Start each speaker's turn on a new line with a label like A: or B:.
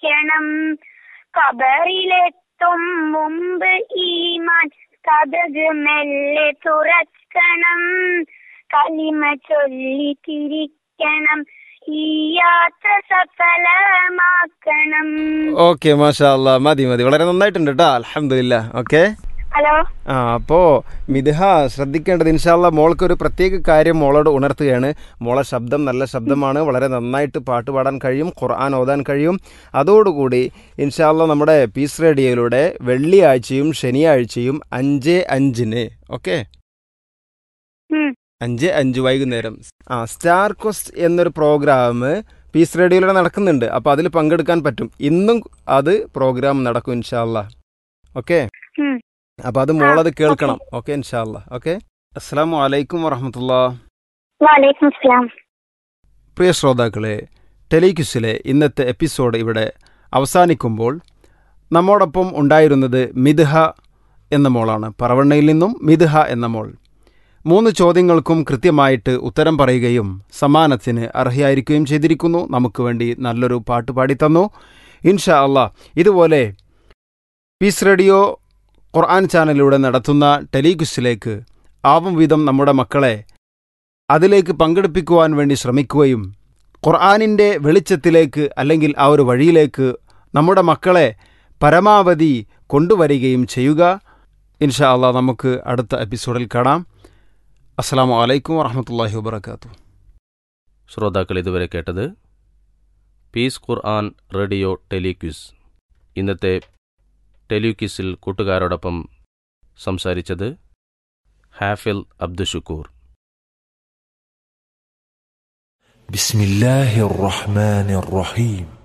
A: തിരിക്കണം കബറിലെത്തും മുമ്പ് ഈമാൻ കഥക് മെല്ലെ തുറക്കണം കലിമ ചൊല്ലി തിരിക്കണം ഈ യാത്ര സഫലമാക്കണം
B: ഓക്കെ മാഷാ അല്ലാ മതി മതി വളരെ നന്നായിട്ടുണ്ട് കേട്ടോ അലഹമില്ല ഓക്കെ
A: ഹലോ
B: ആ അപ്പോൾ മിഥുഹ ശ്രദ്ധിക്കേണ്ടത് ഇൻഷാല്ല മോൾക്കൊരു പ്രത്യേക കാര്യം മോളോട് ഉണർത്തുകയാണ് മോളെ ശബ്ദം നല്ല ശബ്ദമാണ് വളരെ നന്നായിട്ട് പാട്ട് പാടാൻ കഴിയും ഖുർആൻ ഓതാൻ കഴിയും അതോടുകൂടി ഇൻഷാല്ല നമ്മുടെ പീസ് റേഡിയോയിലൂടെ വെള്ളിയാഴ്ചയും ശനിയാഴ്ചയും അഞ്ച് അഞ്ചിന് ഓക്കെ
A: ഉം.
B: അഞ്ച് അഞ്ച് വൈകുന്നേരം ആ സ്റ്റാർ ക്വസ്റ്റ് എന്നൊരു പ്രോഗ്രാം പീസ് റേഡിയോയിലൂടെ നടക്കുന്നുണ്ട് അപ്പോൾ അതിൽ പങ്കെടുക്കാൻ പറ്റും ഇന്നും അത് പ്രോഗ്രാം നടക്കും ഇൻഷാല്ല ഓക്കെ
A: ഉം.
B: അപ്പോൾ അത് മോളത് കേൾക്കണം ഓക്കെ ഇൻഷാല്ല ഓക്കെ അസ്സാം വലൈക്കും വറഹമത്തുള്ള
A: വാലേക്കും അസ്സലാം
B: പ്രിയ ശ്രോതാക്കളെ ടെലിക്യുസിലെ ഇന്നത്തെ എപ്പിസോഡ് ഇവിടെ അവസാനിക്കുമ്പോൾ നമ്മോടൊപ്പം ഉണ്ടായിരുന്നത് മിഥുഹ എന്ന മോളാണ് പറവണ്ണയിൽ നിന്നും മിഥുഹ എന്ന മോൾ മൂന്ന് ചോദ്യങ്ങൾക്കും കൃത്യമായിട്ട് ഉത്തരം പറയുകയും സമ്മാനത്തിന് അർഹയായിരിക്കുകയും ചെയ്തിരിക്കുന്നു നമുക്ക് വേണ്ടി നല്ലൊരു പാട്ട് പാടിത്തന്നു ഇൻഷാ അള്ളാ ഇതുപോലെ പീസ് റേഡിയോ ഖുർആൻ ചാനലിലൂടെ നടത്തുന്ന ടെലിക്യുസിലേക്ക് ആവും വിധം നമ്മുടെ മക്കളെ അതിലേക്ക് പങ്കെടുപ്പിക്കുവാൻ വേണ്ടി ശ്രമിക്കുകയും ഖുർആാനിൻ്റെ വെളിച്ചത്തിലേക്ക് അല്ലെങ്കിൽ ആ ഒരു വഴിയിലേക്ക് നമ്മുടെ മക്കളെ പരമാവധി കൊണ്ടുവരികയും ചെയ്യുക ഇൻഷാ അള്ളാ നമുക്ക് അടുത്ത എപ്പിസോഡിൽ കാണാം അസ്സാം വലൈക്കും വാഹമത്തല്ലാഹി വാബർക്കാത്തു
C: ശ്രോതാക്കൾ ഇതുവരെ കേട്ടത് പീസ് ഖുർആൻ റേഡിയോ ടെലിക്വിസ് ഇന്നത്തെ ടെലിക്വിസിൽ കൂട്ടുകാരോടൊപ്പം സംസാരിച്ചത് ഹാഫിൽ അബ്ദുഷുക്കൂർ
D: بسم الله الرحمن الرحيم